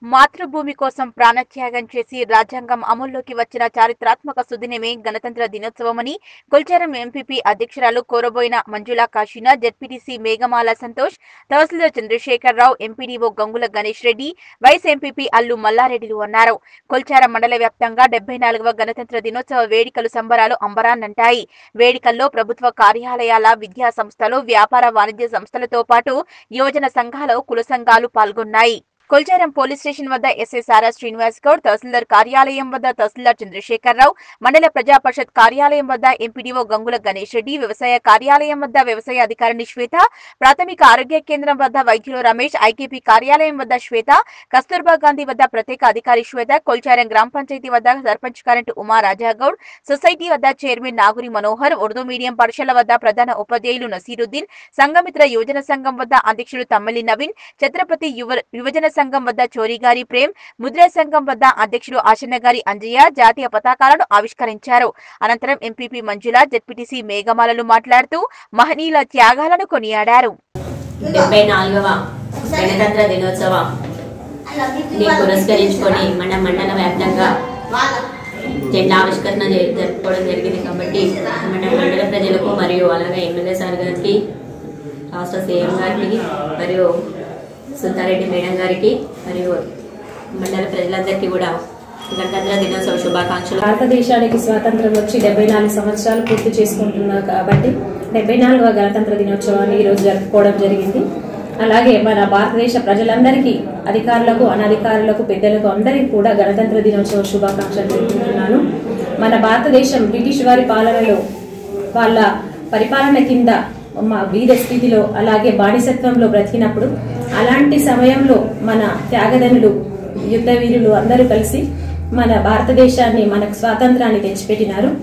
మాతృభూమి కోసం ప్రాణత్యాగం చేసి రాజ్యాంగం అమల్లోకి వచ్చిన చారిత్రాత్మక సుదినమే గణతంత్ర దినోత్సవమని కొల్చారం ఎంపీపీ అధ్యక్షురాలు కోరబోయిన మంజులా కాశీనా జెడ్పీటీసీ మేఘమాల సంతోష్ తహసీల్దార్ Chandrasekhararao MPDO Gangula Ganesh Reddy vice MPP Allu మల్లారెడ్డిలు అన్నారు కొల్చారం మండల వ్యాప్తంగా డెబ్బై నాలుగవ గణతంత్ర దినోత్సవ వేడుకలు సంబరాలు అంబరాన్నంటాయి వేడుకల్లో ప్రభుత్వ కార్యాలయాల విద్యా సంస్థలు వ్యాపార వాణిజ్య సంస్థలతో పాటు యువజన సంఘాలు కుల సంఘాలు పాల్గొన్నాయి కొల్చారం పోలీస్ స్టేషన్ వద్ద ఎస్ఐ సారా శ్రీనివాస్ గౌడ్ తహసీల్దార్ కార్యాలయం వద్ద తహసీల్దార్ చంద్రశేఖరరావు మండల ప్రజా పరిషత్ కార్యాలయం వద్ద ఎంపీడీఓ గంగుల గణేష్ రెడ్డి వ్యవసాయ కార్యాలయం వద్ద వ్యవసాయ అధికారిని శ్వేత ప్రాథమిక ఆరోగ్య కేంద్రం వద్ద వైద్యులు రమేష్ ఐకేపీ కార్యాలయం వద్ద శ్వేత కస్తూర్బా గాంధీ వద్ద ప్రత్యేక అధికారి శ్వేత కొల్చారం గ్రామ పంచాయతీ వద్ద సర్పంచ్ కరెంట్ ఉమా రాజాగౌడ్ సొసైటీ వద్ద చైర్మన్ నాగురి మనోహర్ ఉర్దూ మీడియం పాఠశాల వద్ద ప్రధాన ఉపాధ్యాయులు నసీరుద్దీన్ సంఘమిత్ర యువజన సంఘం వద్ద అధ్యక్షుడు తమ్మలి నవీన్ ఛత్రపతి యువ యువజన సంఘం వద్ద చోరీగారి ప్రేమ్ ముద్రా సంఘం వద్ద అధ్యక్షుడు ఆశన్నగారి అంజయ్య జాతీయ పతాకాలను ఆవిష్కరించారు అనంతరం ఎంపీపీ మంజుల జెడ్పీటీసీ మేఘమాలలు మాట్లాడుతూ మహనీయుల త్యాగాలను కొనియాడారు డెబ్బై నాలుగవ గణతంత్ర దినోత్సవం ని పురస్కరించుకొని మన మండల వ్యాప్తంగా జెండా ఆవిష్కరణ జరి- జరుపుకోవడం జరిగింది కాబట్టి మన మండల ప్రజలకు మరియు అలాగే ఎమ్మెల్యే సార్ గారికి రాష్ట్ర సీఎం గారికి మరియు సుంతారెడ్డి మేడం గారికి మరియు మండల ప్రజలందరికీ కూడా గణతంత్ర దినోత్సవ శుభాకాంక్షలు భారతదేశానికి స్వాతంత్రం వచ్చి డెబ్బై నాలుగు సంవత్సరాలు పూర్తి చేసుకుంటున్నారు కాబట్టి డెబ్బై నాలుగవ గణతంత్ర దినోత్సవాన్ని ఈరోజు జరుపుకోవడం జరిగింది అలాగే మన భారతదేశ ప్రజలందరికీ అధికారులకు అనధికారులకు పెద్దలకు అందరికీ కూడా గణతంత్ర దినోత్సవ శుభాకాంక్షలు తెలుపుతున్నాను మన భారతదేశం బ్రిటిష్ వారి పాలనలో వాళ్ళ పరిపాలన కింద మా బీద స్థితిలో అలాగే బానిసత్వంలో బ్రతికినప్పుడు అలాంటి సమయంలో మన త్యాగదనులు యుద్ధ వీరులు అందరూ కలిసి మన భారతదేశాన్ని మనకు స్వాతంత్రాన్ని తెచ్చిపెట్టినారు